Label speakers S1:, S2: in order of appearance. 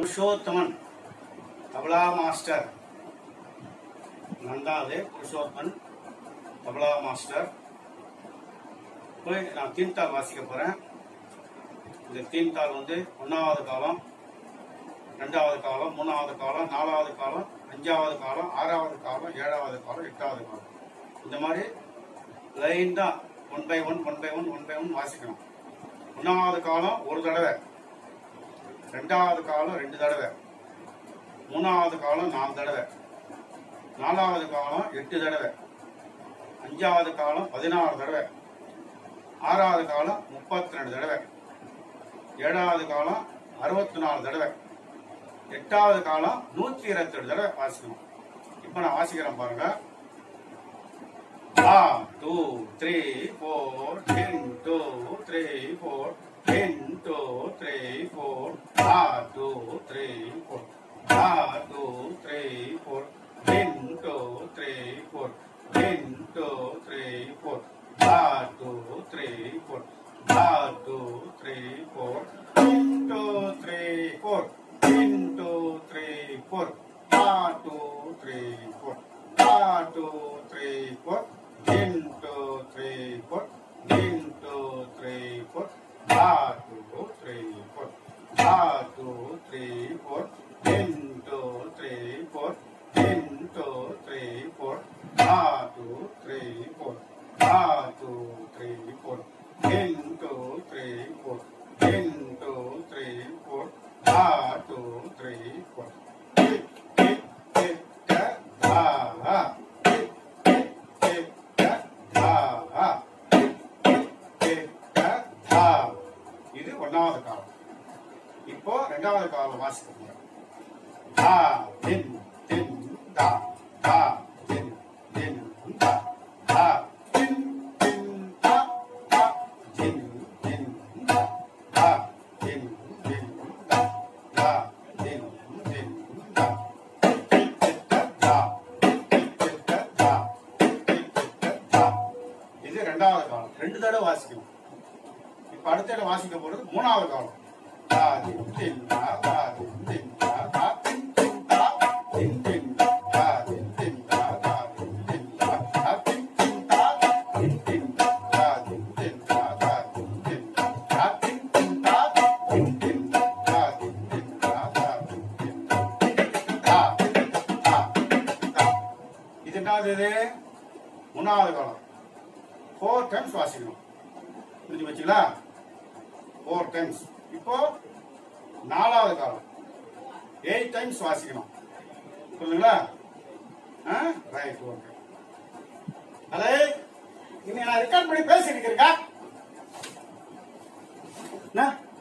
S1: Purushothaman tabla master நான் தான் அது புருஷோத்தமன் தபலா மாஸ்டர் போய் நான் தீன்தாள் வாசிக்க போறேன் இந்த தீன்தாள் வந்து ஒன்றாவது காலம் ரெண்டாவது காலம் மூணாவது காலம் நாலாவது காலம் அஞ்சாவது காலம் ஆறாவது காலம் ஏழாவது காலம் எட்டாவது காலம் இந்த மாதிரி லைன் தான் one by one one by one one by one வாசிக்கணும் ஒன்றாவது காலம் ஒரு தடவை ரெண்டாவது காலம் ரெண்டு தடவை மூணாவது காலம் நாலு தடவை நாலாவது காலம் எட்டு தடவை அஞ்சாவது காலம் பதினாறு தடவை ஆறாவது காலம் முப்பத்தி ரெண்டு தடவை ஏழாவது காலம் அறுபத்தி நாலு தடவை எட்டாவது காலம் நூத்தி இருபத்தி ரெண்டு தடவை வாசிக்கணும் இப்ப நான் வாசிக்கிறேன் பாருங்க One, two, three, four, ten, two, three, four, ten, two, three, four, one, two, three, four, one, two, three, four, ten, two, three, four, ten, two, three, four, one, two, three, four, one, two, three, four, ten, two, three, four, ten, two, three, four, one, two, three, four, one, two, three, four. Ten, two, three, four. Ten, two, three, four. One, two, three, four. One, two, three, four. Ten, two, three, four. Ten, two, three, four. One, two, three, four. One, two, three, four. Ten, two, three, four. Ten, two, three, four. One, two, three, four. Tick, tick, tick, tack, ah, ah. இது ஒன்னாவது காலம் இப்போ ரெண்டாவது காலம் வாசிக்க போறேன் தா தின் தின் தா தா தின் தின் தா தா தின் தின் தா தா தின் தின் தா தா தின் தின் தா தா தின் தின் தா தா தா தா இது ரெண்டாவது காலம் ரெண்டு தடவை வாசிக்கணும் இப்ப அடுத்த தடவை வாசிக்க போறது மூணாவது காலம் தா தின் தின் தா தா தின் தின் தா தா தின் தின் தா தின் தின் தா தின் தின் தா தா தின் தின் தா தா தின் தின் தா தின் தின் தா தின் தின் தா தா தின் தின் தா தின் தின் தா தின் தின் தா தின் தின் தா தா தின் தின் தா தா தா இது என்னது இது மூணாவது காலம் ஃபோர் டைம்ஸ் வாசிக்கணும் புரிஞ்சு வச்சுங்களா ஃபோர் டைம்ஸ் இப்போ நாலாவது காலம் எயிட் டைம்ஸ் வாசிக்கணும் புரியுதுங்களா ரைட் ஓகே அதே இன்னைக்கு நான் ரெக்கார்ட் பண்ணி பேசிட்டு இருக்கா என்ன